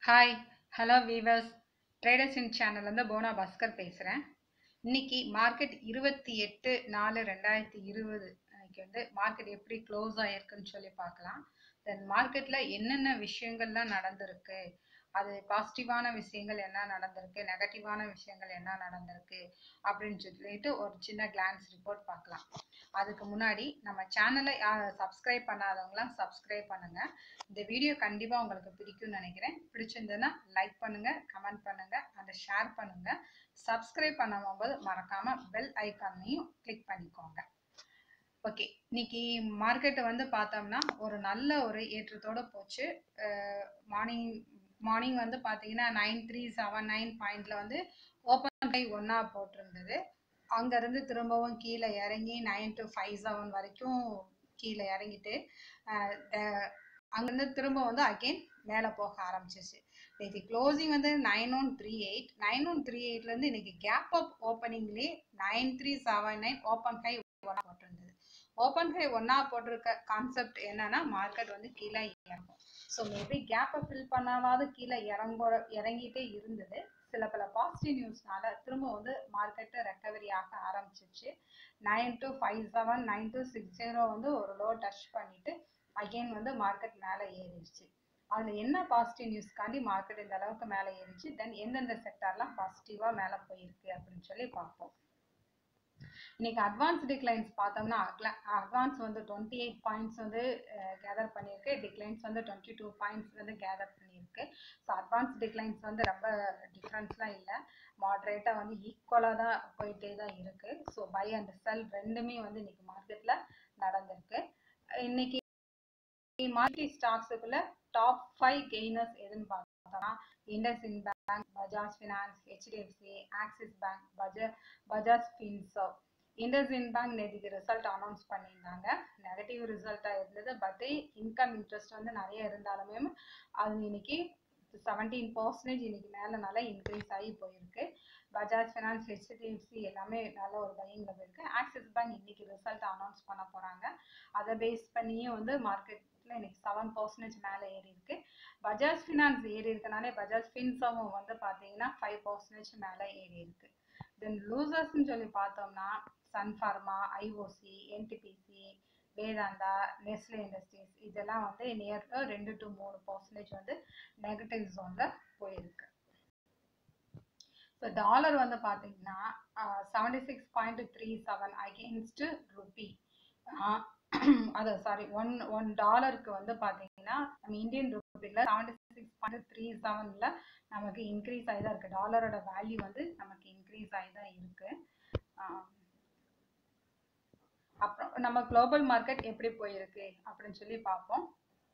hi hello weavers traders in சேனல்லேருந்து போனா பாஸ்கர் பேசுகிறேன் இன்னைக்கு மார்க்கெட் இருபத்தி எட்டு நாலு ரெண்டாயிரத்தி இருபது அன்னைக்கு வந்து மார்க்கெட் எப்படி க்ளோஸ் ஆகிருக்குன்னு சொல்லி பார்க்கலாம் தென் மார்க்கெட்டில் என்னென்ன விஷயங்கள்லாம் நடந்திருக்கு அது பாசிட்டிவான விஷயங்கள் என்ன நடந்திருக்கு நெகட்டிவான விஷயங்கள் என்ன நடந்திருக்கு அப்படின்னு சொல்லிட்டு ஒரு சின்ன கிளான்ஸ் ரிப்போர்ட் பார்க்கலாம் அதுக்கு முன்னாடி நம்ம சேனலை சப்ஸ்கிரைப் பண்ணாதவங்களாம் சப்ஸ்கிரைப் பண்ணுங்க இந்த வீடியோ கண்டிப்பாக உங்களுக்கு பிடிக்கும்னு நினைக்கிறேன் பிடிச்சிருந்ததுன்னா லைக் பண்ணுங்க கமெண்ட் பண்ணுங்க அந்த ஷேர் பண்ணுங்க சப்ஸ்கிரைப் பண்ணும்போது மறக்காம பெல் ஐக்கானையும் கிளிக் பண்ணிக்கோங்க ஓகே இன்னைக்கு மார்க்கெட்டை வந்து பார்த்தோம்னா ஒரு நல்ல ஒரு ஏற்றத்தோட போச்சு மார்னிங் மார்னிங் வந்து பார்த்தீங்கன்னா நைன் த்ரீ செவன் நைன் பாயிண்ட்ல வந்து ஓப்பன் பை ஒன்னா போட்டிருந்தது அங்கேருந்து திரும்பவும் கீழே இறங்கி நைன் டு ஃபைவ் செவன் வரைக்கும் கீழே இறங்கிட்டு அங்கேருந்து திரும்ப வந்து அகெயின் மேலே போக ஆரம்பிச்சிச்சு இன்னைக்கு க்ளோசிங் வந்து nine one three eight nine one three எயிட்லேருந்து இன்னைக்கு கேப் அப் ஓப்பனிங்லேயே nine three seven nine open high ஒன்னா போட்டிருந்தது ஓப்பன் ஹை ஒன்னா போட்டிருக்க கான்செப்ட் என்னன்னா மார்க்கெட் வந்து கீழே இறங்கும் ஸோ மேபி கேப்பை ஃபில் பண்ணாவது கீழே இறங்க இறங்கிட்டே இருந்தது சில பல பாசிட்டிவ் நியூஸ்னால திரும்ப வந்து மார்க்கெட்டு ரெக்கவரி ஆக ஆரம்பிச்சிச்சு nine two five seven nine two six zero வந்து ஒரு லோ டச் பண்ணிட்டு அகெயின் வந்து மார்க்கெட் மேலே ஏறிடுச்சு அதில் என்ன பாசிட்டிவ் நியூஸ்க்காண்டி மார்க்கெட் இந்த அளவுக்கு மேலே ஏறிச்சு தென் எந்தெந்த செக்டார்லாம் பாசிட்டிவாக மேலே போயிருக்கு அப்படின்னு சொல்லி பார்ப்போம் இன்னைக்கு அட்வான்ஸ் டிக்ளைன்ஸ் பார்த்தோம்னா அட்வான்ஸ் வந்து டுவெண்ட்டி எயிட் பாயிண்ட்ஸ் வந்து கேதர் பண்ணியிருக்கு டிக்ளைன்ஸ் வந்து டுவெண்ட்டி டூ பாயிண்ட்ஸ் வந்து கேதர் பண்ணியிருக்கு ஸோ அட்வான்ஸ் டிக்ளைன்ஸ் வந்து ரொம்ப டிஃப்ரென்ஸ்லாம் இல்லை மாட்ரேட்டாக வந்து ஈக்குவலாக தான் போயிட்டே தான் இருக்குது ஸோ பை அண்ட் செல் ரெண்டுமே வந்து இன்னைக்கு மார்க்கெட்டில் நடந்திருக்கு இன்னைக்கு மார்க்கெட் ஸ்டாக்ஸுக்குள்ள டாப் ஃபைவ் கெய்னர்ஸ் எதுன்னு பார்த்தோம்னா IndusInd Bank Bajaj Finance HDFC Axis Bank பஜா பஜாஜ் ஃபின்சர்வ் இண்டஸ்இன் பேங்க் நேற்றுக்கு ரிசல்ட் அனௌன்ஸ் பண்ணியிருந்தாங்க நெகட்டிவ் ரிசல்ட்டாக இருந்தது பட் இன்கம் இன்ட்ரெஸ்ட் வந்து நிறைய இருந்தாலுமே அது இன்னைக்கு செவன்டீன் பர்சன்டேஜ் இன்னைக்கு மேலே நல்லா இன்க்ரீஸ் ஆகி போயிருக்கு பஜாஜ் ஃபினான்ஸ் ஹெச்டிஎஃப்சி எல்லாமே நல்ல ஒரு பையிங்கில் போயிருக்கு ஆக்சிஸ் பேங்க் இன்னைக்கு ரிசல்ட் அனௌன்ஸ் பண்ண போகிறாங்க அதை பேஸ் பண்ணியும் வந்து மார்க்கெட்டில் இன்னைக்கு செவன் பர்சன்டேஜ் மேலே ஏறி இருக்கு பஜாஜ் ஃபினான்ஸ் ஏறி இருக்கனாலே பஜாஜ் ஃபின்சவும் வந்து பார்த்தீங்கன்னா ஃபைவ் பர்சன்டேஜ் மேலே ஏறி இருக்கு தென் லூசர்ஸ்ன்னு சொல்லி பார்த்தோம்னா Sun Pharma IOC NTPC Vedanta Nestle Industries இதெல்லாம் வந்து நியர் ரெண்டு டு மூணு பர்சன்டேஜ் வந்து நெகட்டிவ் ஜோனில் போயிருக்கு ஸோ டாலர் வந்து பார்த்தீங்கன்னா seventy six point three seven against rupee அது சாரி ஒன் ஒன் டாலருக்கு வந்து பார்த்தீங்கன்னா நம்ம இந்தியன் ருபியில் செவன்டி சிக்ஸ் பாயிண்ட் த்ரீ செவனில் நமக்கு இன்க்ரீஸ் ஆகி தான் இருக்குது டாலரோட வேல்யூ வந்து நமக்கு இன்க்ரீஸ் ஆகி தான் இருக்குது அப்புறம் நம்ம குளோபல் மார்க்கெட் எப்படி போயிருக்கு அப்படின்னு சொல்லி பார்ப்போம்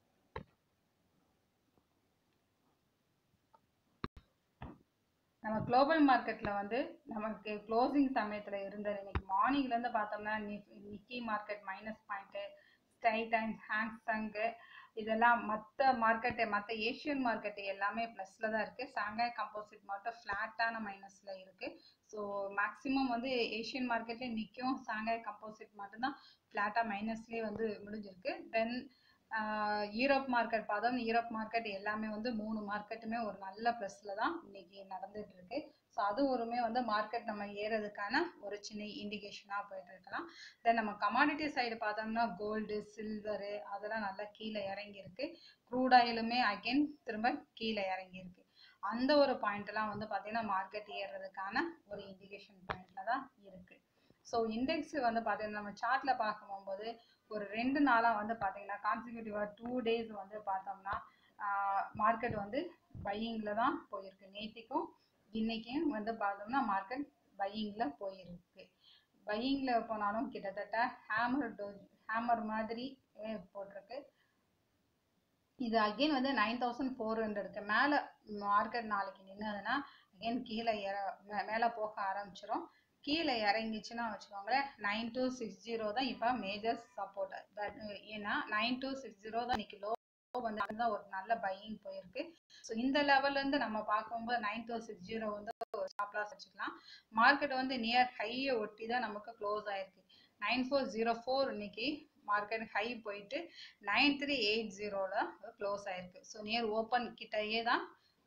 நம்ம குளோபல் மார்க்கெட்டில் வந்து நமக்கு க்ளோசிங் சமயத்தில் இருந்தது இன்னைக்கு மார்னிங்லேருந்து பார்த்தோம்னா நிக்கி மார்க்கெட் மைனஸ் பாயிண்ட்டு ஸ்டை டைம்ஸ் ஹேங்ஸங்கு இதெல்லாம் மற்ற மார்க்கெட்டு மற்ற ஏஷியன் மார்க்கெட்டு எல்லாமே ப்ளஸில் தான் இருக்குது சாங்காய் கம்போசிட் மட்டும் ஃப்ளாட்டான மைனஸில் இருக்குது ஸோ மேக்ஸிமம் வந்து ஏஷியன் மார்க்கெட்லேயே நிற்கும் சாங்காய் கம்போசிட் மட்டும்தான் ஃப்ளாட்டாக மைனஸ்லேயே வந்து முடிஞ்சிருக்கு தென் யூரோப் மார்க்கெட் பார்த்தோம் யூரோப் மார்க்கெட் எல்லாமே வந்து மூணு மார்க்கெட்டுமே ஒரு நல்ல ப்ளஸில் தான் இன்னைக்கு நடந்துட்டு இருக்கு ஸோ அது ஒருமே வந்து மார்க்கெட் நம்ம ஏறதுக்கான ஒரு சின்ன இண்டிகேஷனாக போயிட்டு இருக்கலாம் தென் நம்ம கமாடிட்டி சைடு பார்த்தோம்னா கோல்டு சில்வரு அதெல்லாம் நல்லா கீழே இறங்கியிருக்கு க்ரூட் ஆயிலுமே அகெயின் திரும்ப கீழே இறங்கியிருக்கு அந்த ஒரு பாயிண்ட்லாம் வந்து பார்த்தீங்கன்னா மார்க்கெட் ஏறுறதுக்கான ஒரு இண்டிகேஷன் பாயிண்ட்ல தான் இருக்கு ஸோ இண்டெக்ஸ் வந்து பார்த்தீங்கன்னா நம்ம சார்ட்ல பார்க்கும்போது ஒரு ரெண்டு நாளாக வந்து பார்த்தீங்கன்னா கான்சிக்யூட்டிவாக டூ டேஸ் வந்து பார்த்தோம்னா மார்க்கெட் வந்து பையிங்கில் தான் போயிருக்கு நேற்றுக்கும் இன்னைக்கும் வந்து பார்த்தோம்னா மார்க்கெட் பையிங்கில் போயிருக்கு பையிங்கில் போனாலும் கிட்டத்தட்ட ஹேமர் டோ ஹேமர் மாதிரி போட்டிருக்கு இது அகெயின் வந்து நைன் தௌசண்ட் ஃபோர் ஹண்ட்ரடுக்கு மேலே மார்க்கெட் நாளைக்கு நின்னதுன்னா அகெயின் கீழே இற மேலே போக ஆரம்பிச்சிடும் கீழே இறங்கிச்சுன்னா வச்சுக்கோங்களேன் நைன் டூ சிக்ஸ் ஜீரோ தான் இப்போ மேஜர் சப்போர்ட் ஏன்னா நைன் டூ சிக்ஸ் ஜீரோ தான் இன்னைக்கு லோ வந்து அதுதான் ஒரு நல்ல பையிங் போயிருக்கு ஸோ இந்த லெவல்லேருந்து நம்ம பார்க்கும்போது நைன் டூ சிக்ஸ் ஜீரோ வந்து ஒரு ஸ்டாப் லாஸ் வச்சுக்கலாம் மார்க்கெட் வந்து நியர் ஹையை ஒட்டி தான் நமக்கு க்ளோஸ் ஆயிருக்கு நைன் ஃபோர் ஜீரோ ஃபோர் இன்னைக்கு மார்க்கெட் ஹை போயிட்டு நைன் த்ரீ எயிட் ஜீரோவில் க்ளோஸ் ஆயிருக்கு ஸோ நியர் ஓப்பன் கிட்டயே தான்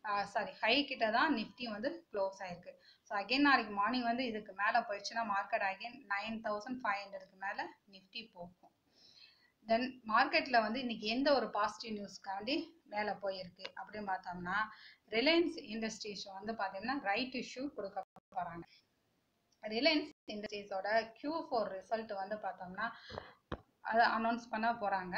சாரி ஹை கிட்ட தான் நிஃப்டி வந்து க்ளோஸ் ஆயிருக்கு ஸோ அகைன் நாளைக்கு மார்னிங் வந்து இதுக்கு மேலே போயிடுச்சுன்னா market again nine thousand five ஹண்ட்ரடுக்கு மேலே நிஃப்டி போகும் தென் மார்க்கெட்டில் வந்து இன்னைக்கு எந்த ஒரு பாசிட்டிவ் நியூஸ்க்காண்டி மேலே போயிருக்கு அப்படின்னு பார்த்தோம்னா ரிலையன்ஸ் இண்டஸ்ட்ரீஸ் வந்து பார்த்தீங்கன்னா ரைட் இஷ்யூ கொடுக்க போகிறாங்க ரிலையன்ஸ் இண்டஸ்ட்ரீஸோட Q4 ஃபோர் ரிசல்ட் வந்து பார்த்தோம்னா அதை அனௌன்ஸ் பண்ண போகிறாங்க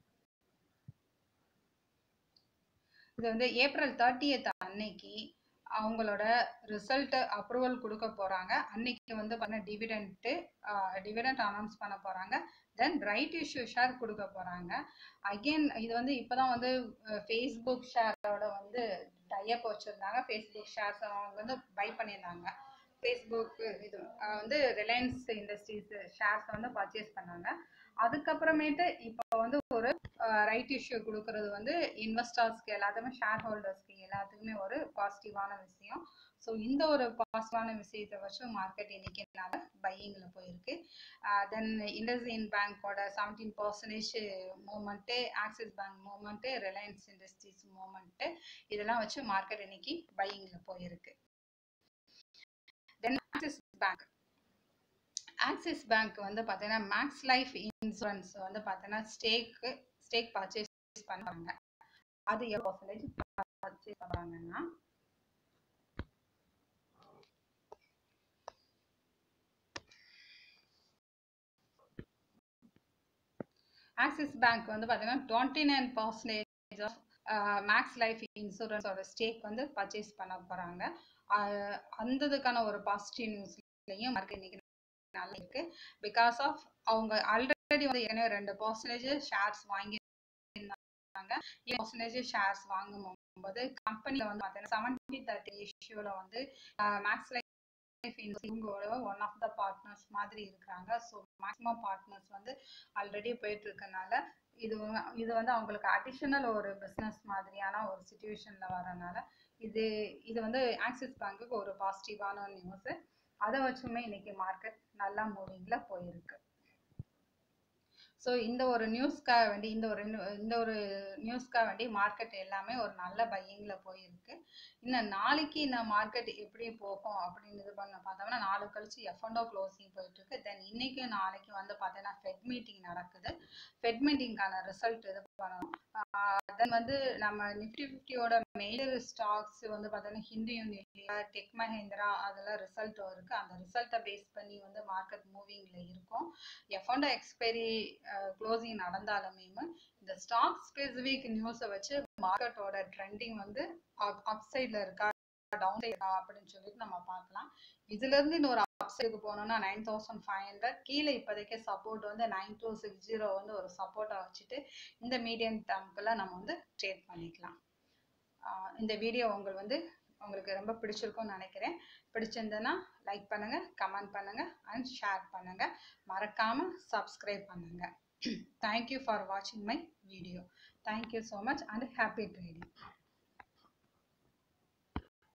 இது வந்து ஏப்ரல் தேர்ட்டியத் அன்னைக்கு அவங்களோட ரிசல்ட் அப்ரூவல் கொடுக்க போறாங்க அன்னைக்கு வந்து பண்ண டிவிடெண்ட்டு டிவிடெண்ட் அனௌன்ஸ் பண்ண போறாங்க தென் ரைட் இஷ்யூ ஷேர் கொடுக்க போறாங்க அகெயின் இது வந்து இப்போதான் வந்து ஃபேஸ்புக் ஷேரோட வந்து டைப் வச்சிருந்தாங்க ஃபேஸ்புக் ஷேர்ஸ் அவங்க வந்து பை பண்ணியிருந்தாங்க ஃபேஸ்புக் இது அஹ் வந்து ரிலையன்ஸ் இண்டஸ்ட்ரீஸ் ஷேர்ஸ் வந்து பர்ச்சேஸ் பண்ணாங்க அதுக்கப்புறமேட்டு இப்போ வந்து ஒரு ரைட் இஷ்யூ கொடுக்கறது வந்து இன்வெஸ்டர்ஸ்க்கு எல்லாத்துக்குமே ஷேர் ஹோல்டர்ஸ்க்கு எல்லாத்துக்குமே ஒரு பாசிட்டிவான விஷயம் ஸோ இந்த ஒரு பாசிட்டிவான விஷயத்தை வச்சு மார்க்கெட் இன்னைக்கு நாள் பையிங்கில் போயிருக்கு தென் இண்டஸ்இன் பேங்கோட seventeen percentage movement Axis bank movement Reliance Industries movement இதெல்லாம் வச்சு மார்க்கெட் இன்னைக்கு பையிங்கில் போயிருக்கு then Axis bank Axis bank வந்து பார்த்தீங்கன்னா மேக்ஸ் லைஃப் இன்சூரன்ஸ் வந்து பார்த்தீங்கன்னா ஸ்டேக்கு ஸ்டேக் பர்ச்சேஸ் பண்ணுறாங்க அது எவ்வளோ பர்சன்டேஜ் பர்ச்சேஸ் பண்ணுறாங்கன்னா ஆக்சிஸ் பேங்க் வந்து பார்த்தீங்கன்னா twenty nine percentage of Max life இன்சூரன்ஸோட ஸ்டேக் வந்து பர்ச்சேஸ் பண்ண போகிறாங்க அந்த இதுக்கான ஒரு பாசிட்டிவ் நியூஸ்லையும் மார்க்கெட் இன்னைக்கு நல்லா இருக்கு பிகாஸ் ஆஃப் அவங்க ஆல்ரெடி வந்து ஏற்கனவே ரெண்டு பர்சன்டேஜ் ஷேர்ஸ் வாங்கி இருந்தாங்க பர்சன்டேஜ் ஷேர்ஸ் வாங்கும் போது கம்பெனியில் வந்து பார்த்தீங்கன்னா செவன்டி தேர்ட்டி இஷ்யூவில் வந்து மேக்ஸ் லைஃப் இவங்களோட ஒன் ஆஃப் த பார்ட்னர்ஸ் மாதிரி இருக்கிறாங்க ஸோ மேக்ஸிமம் பார்ட்னர்ஸ் வந்து ஆல்ரெடி போயிட்டு இருக்கனால இது வ- இது வந்து அவங்களுக்கு அடிஷனல் ஒரு பிஸ்னஸ் மாதிரியான ஒரு சுச்சுவேஷனில் வரனால இது இது வந்து ஆக்சிஸ் பேங்க்குக்கு ஒரு பாசிட்டிவான நியூஸு அதை வச்சுமே இன்னைக்கு மார்க்கெட் நல்லா மூவிங்கில் போயிருக்கு ஸோ இந்த ஒரு நியூஸ்க்காக வேண்டி இந்த ஒரு nu- இந்த ஒரு நியூஸ்க்காக வேண்டி மார்க்கெட் எல்லாமே ஒரு நல்ல பையிங்கில் போயிருக்கு இன்னும் நாளைக்கு இந்த மார்க்கெட் எப்படி போகும் அப்படின்னு இது பண்ண பார்த்தோம்னா நாளை கழிச்சு எஃப்என்டோ க்ளோசிங் போயிட்டு இருக்கு தென் இன்னைக்கு நாளைக்கு வந்து பார்த்தீங்கன்னா ஃபெட் மீட்டிங் நடக்குது ஃபெட் மீட்டிங்கான ரிசல்ட் இது பண்ணணும் தென் வந்து நம்ம நிஃப்டி ஃபிஃப்டியோட மேஜர் ஸ்டாக்ஸ் வந்து பார்த்தீங்கன்னா ஹிந்து யூனிவர்சிட்டி டெக் மஹேந்திரா அதெல்லாம் ரிசல்ட் இருக்கு அந்த ரிசல்ட்டை பேஸ் பண்ணி வந்து மார்க்கெட் மூவிங்ல இருக்கும் எஃப்என்டோ எக்ஸ்பைரி க்ளோசிங் நடந்தாலுமே இந்த ஸ்டாக் ஸ்பெசிஃபிக் நியூஸை வச்சு மார்க்கெட்டோட ட்ரெண்டிங் வந்து அப் சைடில் இருக்கா டவுன் சைடா அப்படின்னு சொல்லிட்டு நம்ம பார்க்கலாம் இதுல இருந்து இன்னொரு அப் சைடுக்கு போனோம்னா நைன் தௌசண்ட் ஃபைவ் ஹண்ட்ரட் கீழே இப்போதைக்கு சப்போர்ட் வந்து நைன் டூ சிக்ஸ் ஜீரோ வந்து ஒரு சப்போர்ட்டை வச்சுட்டு இந்த மீடியம் டேர்ம்க்குள்ள நம்ம வந்து ட்ரேட் பண்ணிக்கலாம் ஆஹ் இந்த வீடியோ உங்களுக்கு வந்து உங்களுக்கு ரொம்ப பிடிச்சிருக்கும்னு நினைக்கிறேன் பிடிச்சிருந்ததுன்னா லைக் பண்ணுங்க கமெண்ட் பண்ணுங்க அண்ட் ஷேர் பண்ணுங்க மறக்காம சப்ஸ்கிரைப் பண்ணுங்க தேங்க்யூ ஃபார் வாட்சிங் my video thank you so much and happy trading